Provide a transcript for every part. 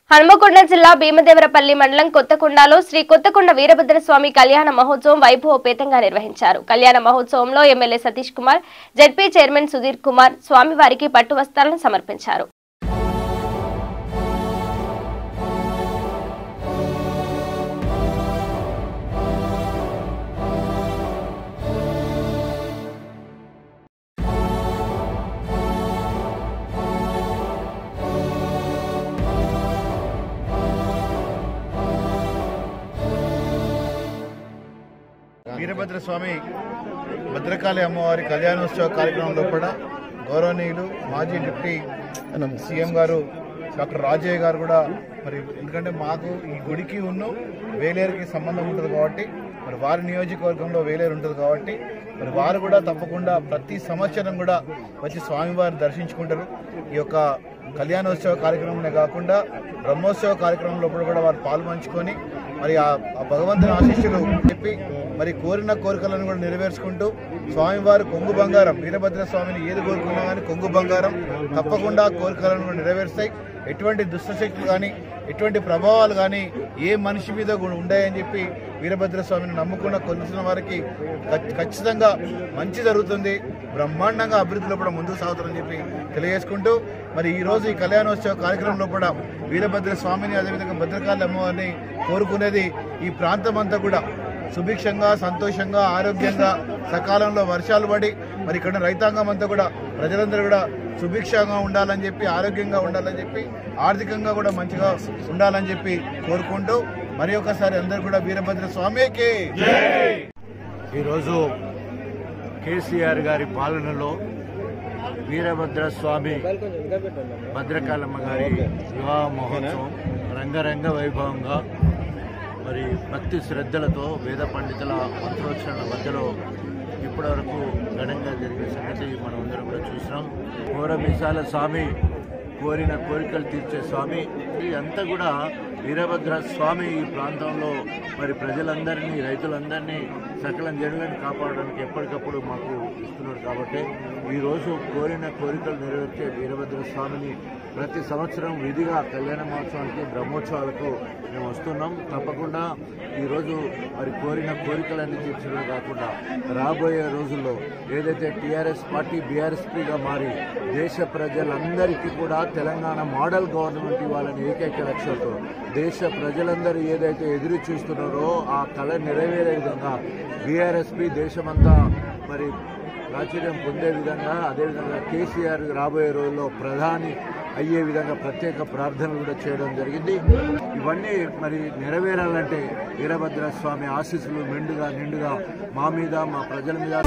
హనుమకొండ జిల్లా భీమదేవరపల్లి మండలం కొత్తకొండలో శ్రీ కొత్తకొండ వీరభద్ర స్వామి కళ్యాణ మహోత్సవం వైభవపేతంగా నిర్వహించారు కళ్యాణ మహోత్సవంలో MLA Satish Kumar ZP chairman Sudhir Kumar స్వామివారికి పట్టు వస్త్రాలను సమర్పించారు వీరభద్ర స్వామి భద్రకాళి అమ్మవారి కళ్యాణోత్సవ కార్యక్రమంలో కూడా గౌరవనీయులు మాజీ డిప్యూటీ సీఎం గారు డాక్టర్ రాజయ్య గారు కూడా మరి ఎందుకంటే మాకు ఈ గుడికి ఉన్న వేలేరుకి సంబంధం ఉంటుంది కాబట్టి మరి వారి నియోజకవర్గంలో వేలేరు ఉంటుంది కాబట్టి మరి వారు కూడా తప్పకుండా ప్రతి సంవత్సరం కూడా వచ్చి స్వామివారిని దర్శించుకుంటారు ఈ యొక్క కళ్యాణోత్సవ కార్యక్రమమే కాకుండా బ్రహ్మోత్సవ కార్యక్రమంలో కూడా వారు పాల్పంచుకొని మరి ఆ ఆ భగవంతుని ఆశీస్సులు చెప్పి మరి కోరిన కోరికలను కూడా నెరవేర్చుకుంటూ స్వామివారు కొంగు బంగారం వీరభద్ర స్వామిని ఏది కోరుకున్నా కానీ కొంగు బంగారం తప్పకుండా కోరికలను కూడా నెరవేరుస్తాయి ఎటువంటి దుష్టశక్తులు కానీ ఎటువంటి ప్రభావాలు కానీ ఏ మనిషి మీద కూడా ఉండయని చెప్పి వీరభద్ర స్వామిని నమ్ముకున్న కొలిసిన వారికి ఖచ్- ఖచ్చితంగా మంచి జరుగుతుంది బ్రహ్మాండంగా అభివృద్ధిలో కూడా ముందుకు సాగుతారని చెప్పి తెలియజేసుకుంటూ మరి ఈ రోజు ఈ కళ్యాణోత్సవ కార్యక్రమంలో కూడా వీరభద్ర స్వామిని అదేవిధంగా భద్రకాళి అమ్మవారిని కోరుకునేది ఈ ప్రాంతం అంతా కూడా సుభిక్షంగా సంతోషంగా ఆరోగ్యంగా సకాలంలో వర్షాలు పడి మరి ఇక్కడ రైతాంగం అంతా కూడా ప్రజలందరూ కూడా సుభిక్షంగా ఉండాలని చెప్పి ఆరోగ్యంగా ఉండాలని చెప్పి ఆర్థికంగా కూడా మంచిగా ఉండాలని చెప్పి కోరుకుంటూ మరి ఒకసారి అందరూ కూడా వీరభద్ర స్వామికి ఈరోజు కేసీఆర్ గారి పాలనలో వీరభద్ర స్వామి భద్రకాళమ్మ గారి వివాహ మహోత్సవం రంగరంగ వైభవంగా మరి భక్తి శ్రద్ధలతో వేద పండితుల మంత్రోచ్చరణల మధ్యలో ఇప్పటివరకు ఘనంగా జరిగే సంగతి మనం అందరం కూడా చూసినాం ఘోరమిసాల స్వామి కోరిన కోరికలు తీర్చే స్వామి ఇదంతా కూడా వీరభద్ర స్వామి ఈ ప్రాంతంలో మరి ప్రజలందరినీ రైతులందరినీ సకలం జనులను కాపాడడానికి ఎప్పటికప్పుడు మాకు ఇస్తున్నారు కాబట్టి ఈరోజు కోరిన కోరికలు నెరవేర్చే వీరభద్ర స్వామిని ప్రతి సంవత్సరం విధిగా కళ్యాణ మహోత్సవానికి బ్రహ్మోత్సవాలకు మేము వస్తున్నాం తప్పకుండా ఈరోజు మరి కోరిన కోరికలన్నీ తీర్చడమే కాకుండా రాబోయే రోజుల్లో ఏదైతే టీఆర్ఎస్ పార్టీ బీఆర్ఎస్పీగా మారి దేశ ప్రజలందరికీ కూడా తెలంగాణ మోడల్ గవర్నమెంట్ ఇవ్వాలని ఏకైక లక్ష్యంతో దేశ ప్రజలందరూ ఏదైతే ఎదురు చూస్తున్నారో ఆ కళ నెరవేరే విధంగా బీఆర్ఎస్పీ దేశమంతా మరి ప్రాచుర్యం పొందే విధంగా అదేవిధంగా కేసీఆర్ రాబోయే రోజుల్లో ప్రధాని అయ్యే విధంగా ప్రత్యేక ప్రార్థనలు కూడా చేయడం జరిగింది ఇవన్నీ మరి నెరవేరాలంటే వీరభద్ర స్వామి ఆశీస్సులు మెండుగా నిండుగా మా మీద మా ప్రజల మీద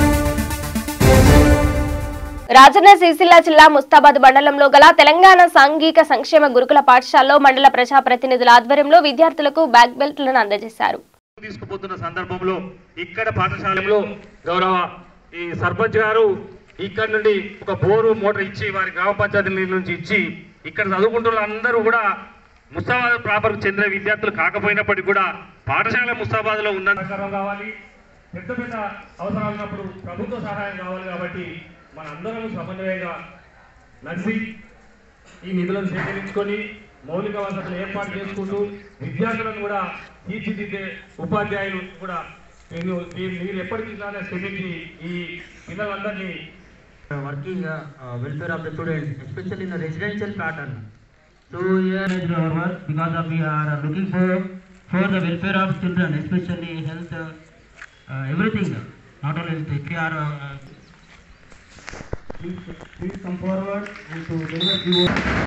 రాజన్న సిరిసిల్ల జిల్లా ముస్తాబాద్ మండలంలో గల తెలంగాణ సాంఘిక సంక్షేమ గురుకుల పాఠశాలలో మండల ప్రజాప్రతినిధుల ఆధ్వర్యంలో విద్యార్థులకు బ్యాక్ బెల్ట్లను అందజేశారు తీసుకుపోతున్న సందర్భంలో ఇక్కడ పాఠశాలలో గౌరవ ఈ సర్పంచ్ గారు ఇక్కడ నుండి ఒక బోరు మోటార్ ఇచ్చి వారి గ్రామ పంచాయతీ నీళ్ళ నుంచి ఇచ్చి ఇక్కడ చదువుకుంటున్న అందరూ కూడా ముస్తాబాద్ ప్రాపర్ చెందిన విద్యార్థులు కాకపోయినప్పటికీ కూడా పాఠశాల ముస్తాబాద్ లో ఉన్న సహకారం కావాలి పెద్ద పెద్ద అవసరాలు ఉన్నప్పుడు ప్రభుత్వ సహాయం కావాలి కాబట్టి మన అందరం సమన్వయంగా నడిచి ఈ నిధులను సేకరించుకొని మౌలిక వసతులు ఏర్పాటు చేసుకుంటూ విద్యార్థులను కూడా తీర్చిదిద్దే ఉపాధ్యాయులు కూడా మీరు మీరు మీరు ఎప్పటికీ ఇలానే శ్రమించి ఈ పిల్లలందరినీ working uh, uh, welfare of the students, especially in a residential pattern. So here is our work because of we are looking for for the welfare of children, especially health, uh, uh, everything, not only health. If we are uh, please, please come forward and to deliver the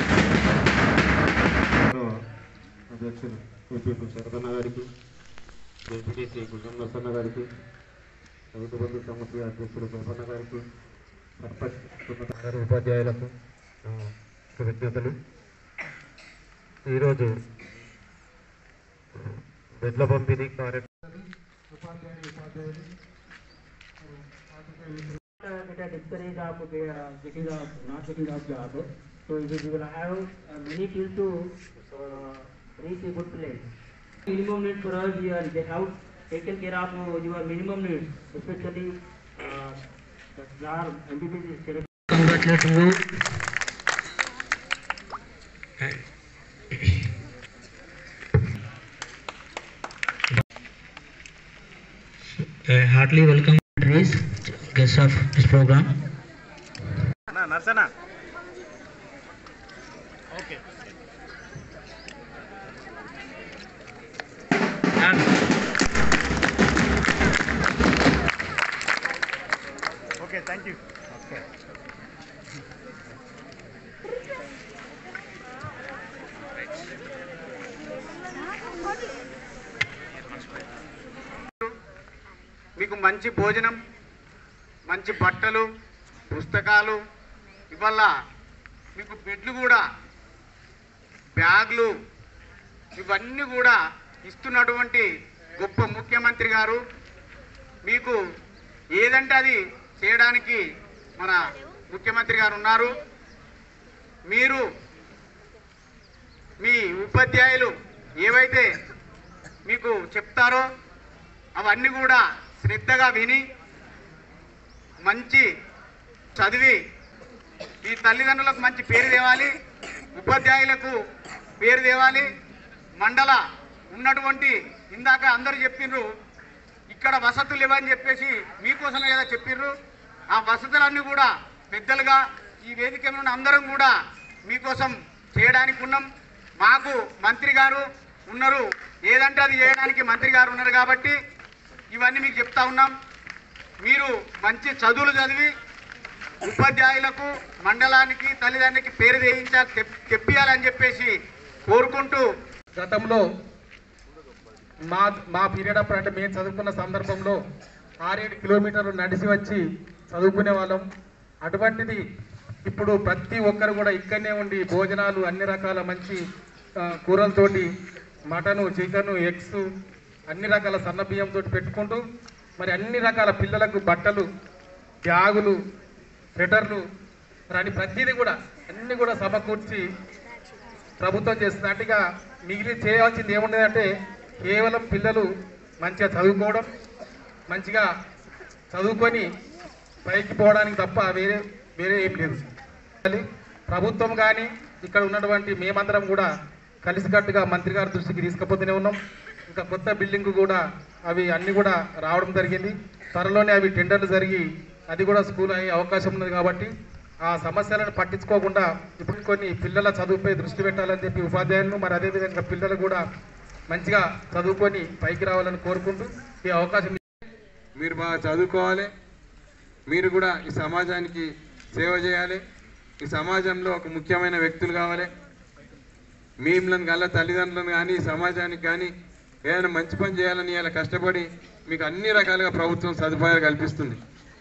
అధ్యక్షులు APF Sharadanna గారికి MPTC గుండం నరసన్న గారికి రైతు బంధు సమితి అధ్యక్షులు గోపన్న గారికి సర్పంచ్ అందరు ఉపాధ్యాయులకు ఆ, కృతజ్ఞతలు ఈరోజు బెడ్ల పంపిణీ కార్యక్రమం get a discourage of uh, getting a not getting a job. So we will have uh, many people to uh, reach a good place. Minimum need for us here, they have taken care of uh, your minimum needs, especially uh, the our MBBS. Congratulations. Uh, heartily welcome Trace, guest of this program. Okay thank you మీకు మంచి భోజనం మంచి బట్టలు పుస్తకాలు ఇవల్ల మీకు బెడ్లు కూడా బ్యాగ్లు ఇవన్నీ కూడా ఇస్తున్నటువంటి గొప్ప ముఖ్యమంత్రి గారు మీకు ఏదంటే అది చేయడానికి మన ముఖ్యమంత్రి గారు ఉన్నారు మీరు మీ ఉపాధ్యాయులు ఏవైతే మీకు చెప్తారో అవన్నీ కూడా శ్రద్ధగా విని మంచి చదివి ఈ తల్లిదండ్రులకు మంచి పేరు తేవాలి ఉపాధ్యాయులకు పేరు తేవాలి మండల ఉన్నటువంటి ఇందాక అందరూ చెప్పిండ్రు ఇక్కడ వసతులు ఇవ్వని చెప్పేసి మీకోసమే కదా చెప్పిర్రు ఆ వసతులన్నీ కూడా పెద్దలుగా ఈ వేదిక మీద ఉన్న అందరం కూడా మీకోసం చేయడానికి ఉన్నాం మాకు మంత్రి గారు ఉన్నారు ఏదంటే అది చేయడానికి మంత్రి గారు ఉన్నారు కాబట్టి ఇవన్నీ మీకు చెప్తా ఉన్నాం మీరు మంచి చదువులు చదివి ఉపాధ్యాయులకు మండలానికి తల్లిదండ్రులకి పేరు వేయించాలి తెప్- తెప్పియాలని చెప్పేసి కోరుకుంటూ గతంలో మా మా పీరియడ్ అప్పుడు అంటే మేము చదువుకున్న సందర్భంలో ఆరేడు కిలోమీటర్లు నడిచి వచ్చి చదువుకునే వాళ్ళం అటువంటిది ఇప్పుడు ప్రతి ఒక్కరు కూడా ఇక్కడనే ఉండి భోజనాలు అన్ని రకాల మంచి ఆ, కూరలతోటి మటను చికెను ఎగ్స్ అన్ని రకాల సన్న బియ్యంతో పెట్టుకుంటూ మరి అన్ని రకాల పిల్లలకు బట్టలు బ్యాగులు స్వెటర్లు మరి అని ప్రతిదీ కూడా అన్ని కూడా సమకూర్చి ప్రభుత్వం చేస్తుంది అటుగా మిగిలి చేయాల్సింది ఏముండదంటే కేవలం పిల్లలు మంచిగా చదువుకోవడం మంచిగా చదువుకొని పైకి పోవడానికి తప్ప వేరే వేరే ఏం లేదు ప్రభుత్వం కానీ ఇక్కడ ఉన్నటువంటి మేమందరం కూడా కలిసికట్టుగా మంత్రి గారి దృష్టికి తీసుకుపోతూనే ఉన్నాం ఇంకా కొత్త బిల్డింగ్ కూడా అవి అన్ని కూడా రావడం జరిగింది త్వరలోనే అవి టెండర్లు జరిగి అది కూడా స్కూల్ అయ్యే అవకాశం ఉన్నది కాబట్టి ఆ సమస్యలను పట్టించుకోకుండా ఇప్పుడు కొన్ని పిల్లల చదువుపై దృష్టి పెట్టాలని చెప్పి ఉపాధ్యాయులను మరి అదేవిధంగా పిల్లలు కూడా మంచిగా చదువుకొని పైకి రావాలని కోరుకుంటూ ఈ అవకాశం మీరు బాగా చదువుకోవాలి మీరు కూడా ఈ సమాజానికి సేవ చేయాలి ఈ సమాజంలో ఒక ముఖ్యమైన వ్యక్తులు కావాలి మీమ్లను గల తల్లిదండ్రులను కానీ ఈ సమాజానికి కానీ ఏదైనా మంచి పని చేయాలని ఇలా కష్టపడి మీకు అన్ని రకాలుగా ప్రభుత్వం సదుపాయాలు కల్పిస్తుంది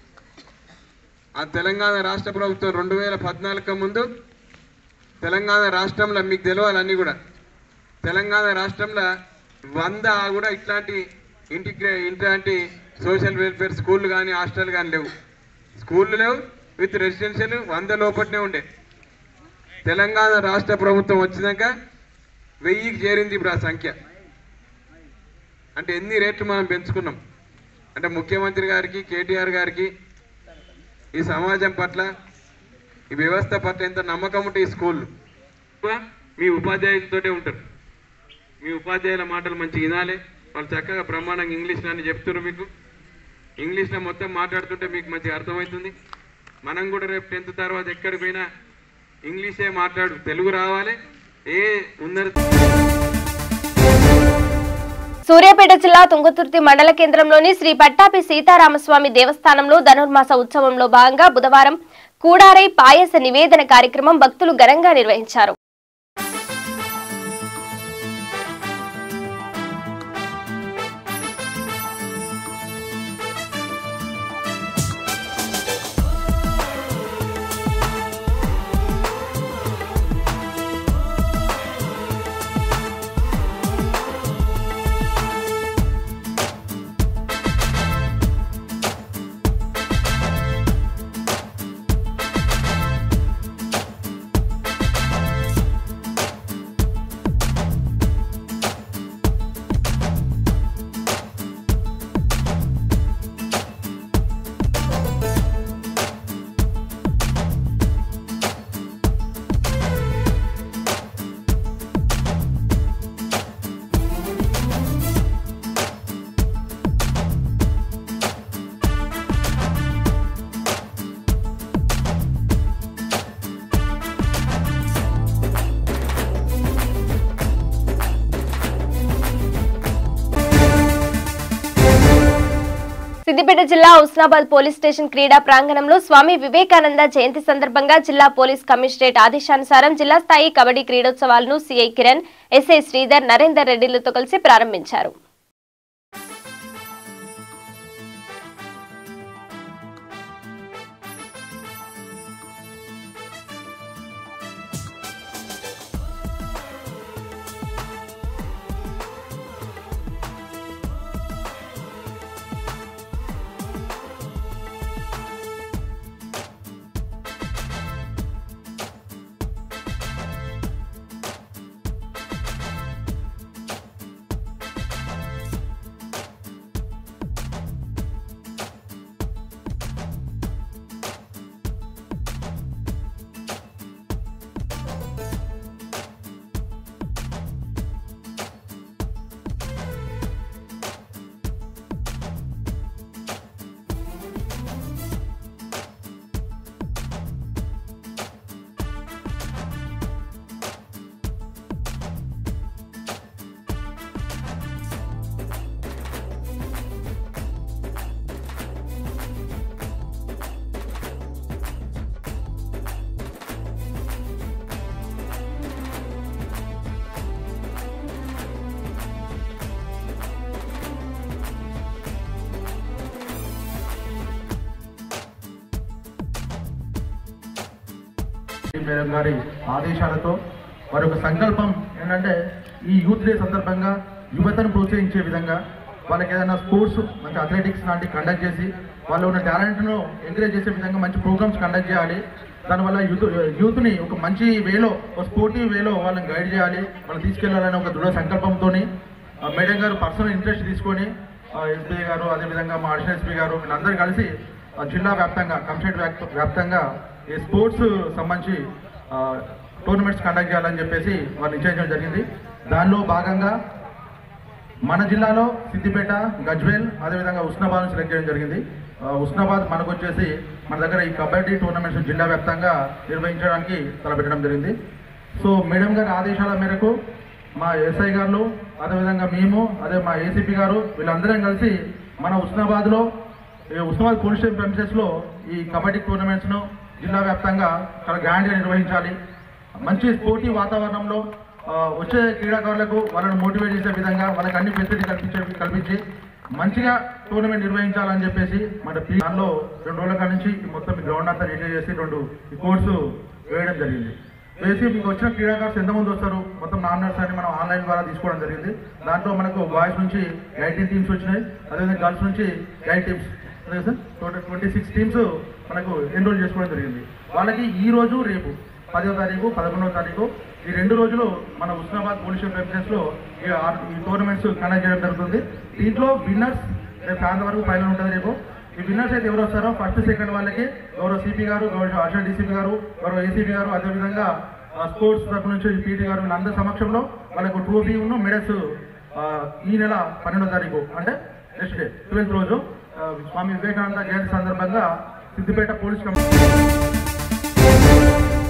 ఆ తెలంగాణ రాష్ట్ర ప్రభుత్వం రెండు వేల పద్నాలుగు ముందు తెలంగాణ రాష్ట్రంలో మీకు తెలవాలి అన్నీ కూడా తెలంగాణ రాష్ట్రంలో వంద కూడా ఇట్లాంటి ఇంటిగ్రే ఇట్లాంటి సోషల్ వెల్ఫేర్ స్కూళ్ళు కానీ హాస్టల్ కానీ లేవు స్కూళ్ళు లేవు విత్ రెసిడెన్షియల్ వంద లోపట్నే ఉండే తెలంగాణ రాష్ట్ర ప్రభుత్వం వచ్చినాక వెయ్యికి చేరింది ఇప్పుడు ఆ సంఖ్య అంటే ఎన్ని రేట్లు మనం పెంచుకున్నాం అంటే ముఖ్యమంత్రి గారికి కేటీఆర్ గారికి ఈ సమాజం పట్ల ఈ వ్యవస్థ పట్ల ఎంత నమ్మకం ఉంటే ఈ స్కూళ్ళు ఎక్కువ మీ ఉపాధ్యాయులతోటే ఉంటారు మీ ఉపాధ్యాయుల మాటలు మంచి వినాలి వాళ్ళు చక్కగా బ్రహ్మాండంగా ఇంగ్లీష్లో అని చెప్తున్నారు మీకు ఇంగ్లీష్లో మొత్తం మాట్లాడుతుంటే మీకు మంచిగా అర్థమవుతుంది మనం కూడా రేపు టెన్త్ తర్వాత ఎక్కడికి పోయినా ఇంగ్లీషే మాట్లాడు తెలుగు రావాలి ఏ ఉన్నత సూర్యాపేట జిల్లా తుంగతుర్తి మండల కేంద్రంలోని శ్రీ పట్టాపి సీతారామస్వామి దేవస్థానంలో ధనుర్మాస ఉత్సవంలో భాగంగా బుధవారం కూడారై పాయస నివేదన కార్యక్రమం భక్తులు ఘనంగా నిర్వహించారు సిద్దిపేట జిల్లా ఉస్నాబాద్ పోలీస్ స్టేషన్ క్రీడా ప్రాంగణంలో స్వామి వివేకానంద జయంతి సందర్భంగా జిల్లా పోలీస్ కమిషనరేట్ ఆదేశానుసారం జిల్లా స్థాయి కబడ్డీ క్రీడోత్సవాలను సీఐ కిరణ్ ఎస్ఐ శ్రీధర్ నరేందర్ రెడ్డిలతో కలిసి ప్రారంభించారు మేడం గారి ఆదేశాలతో వారి యొక్క సంకల్పం ఏంటంటే ఈ యూత్ డే సందర్భంగా యువతను ప్రోత్సహించే విధంగా వాళ్ళకి ఏదైనా స్పోర్ట్స్ మంచి అథ్లెటిక్స్ లాంటివి కండక్ట్ చేసి వాళ్ళు ఉన్న టాలెంట్ను ఎంకరేజ్ చేసే విధంగా మంచి ప్రోగ్రామ్స్ కండక్ట్ చేయాలి దానివల్ల యూత్ యూత్ని ఒక మంచి వేలో ఒక స్పోర్టివ్ వేలో వాళ్ళని గైడ్ చేయాలి వాళ్ళని తీసుకెళ్లాలనే ఒక దృఢ సంకల్పంతో మేడం గారు పర్సనల్ ఇంట్రెస్ట్ తీసుకొని ఎస్పీ గారు అదేవిధంగా మా అడిషనల్ ఎస్పీ గారు వీళ్ళందరూ కలిసి ఆ, జిల్లా వ్యాప్తంగా కంస్టేట్ వ్యాప్- వ్యాప్తంగా ఈ స్పోర్ట్స్ సంబంధించి టోర్నమెంట్స్ కండక్ట్ చేయాలని చెప్పేసి వాళ్ళు నిశ్చయించడం జరిగింది దానిలో భాగంగా మన జిల్లాలో సిద్దిపేట గజ్వేల్ అదేవిధంగా ఉస్నాబాద్ సెలెక్ట్ చేయడం జరిగింది ఆ, ఉస్నాబాద్ మనకు వచ్చేసి మన దగ్గర ఈ కబడ్డీ టోర్నమెంట్స్ జిల్లా వ్యాప్తంగా నిర్వహించడానికి తలపెట్టడం జరిగింది సో మేడం గారి ఆదేశాల మేరకు మా ఎస్ఐ గారు అదేవిధంగా మేము అదే మా ఏసీపీ గారు వీళ్ళందరం కలిసి మన ఉస్నాబాద్లో ఈ ఉస్మానాబాద్ పోలీస్ స్టేషన్ ప్రెమిసెస్ లో ఈ కబడ్డీ టోర్నమెంట్స్ ను జిల్లా వ్యాప్తంగా చాలా గ్రాండ్ గా నిర్వహించాలి మంచి స్పోర్టీ వాతావరణంలో ఆ, వచ్చే క్రీడాకారులకు వాళ్ళని మోటివేట్ చేసే విధంగా వాళ్ళకి అన్ని ఫెసిలిటీ కల్పించే కల్పించి మంచిగా టోర్నమెంట్ నిర్వహించాలని చెప్పేసి మన పి- దానిలో రెండు రోజుల కాడ నుంచి ఈ మొత్తం ఈ గ్రౌండ్ అంతా రిలీజ్ చేసి రెండు ఈ కోర్సు వేయడం జరిగింది వేసి మీకు వచ్చిన క్రీడాకారులు ఎంతమంది వస్తారు మొత్తం నామినర్స్ అని మనం ఆన్లైన్ ద్వారా తీసుకోవడం జరిగింది దాంట్లో మనకు బాయ్స్ నుంచి ఎయిటీన్ టీమ్స్ వచ్చినాయి అదేవిధంగా గర్ల్స్ నుంచి ఎయిట్ టీమ్స్ అదే sir total twenty six teams మనకు ఎన్రోల్ చేసుకోవడం జరిగింది వాళ్ళకి ఈ రోజు రేపు పదో తారీఖు పదకొండవ తారీఖు ఈ రెండు రోజులు మన ఉస్మానాబాద్ పోలీస్ వెబ్సైట్స్ లో ఈ ఆర్- ఈ టోర్నమెంట్స్ కండక్ట్ చేయడం జరుగుతుంది దీంట్లో విన్నర్స్ రేపు సాయంత్రం వరకు ఫైనల్ ఉంటుంది రేపు ఈ విన్నర్స్ అయితే ఎవరు వస్తారో ఫస్ట్ సెకండ్ వాళ్ళకి గౌరవ సిపి గారు గౌరవ అర్షల్ డీసీపీ గారు గౌరవ ఏసీపీ గారు అదేవిధంగా ఆ, స్పోర్ట్స్ తరఫు నుంచి పీటీ గారు వీళ్ళందరి సమక్షంలో వాళ్ళకు ట్రోఫీ ఉన్న మెడల్స్ ఈ నెల పన్నెండో తారీఖు అంటే నెక్స్ట్ డే ట్వెల్త్ రోజు ఆ, స్వామి వివేకానంద జయంతి సందర్భంగా సిద్దిపేట పోలీస్ కమిషన్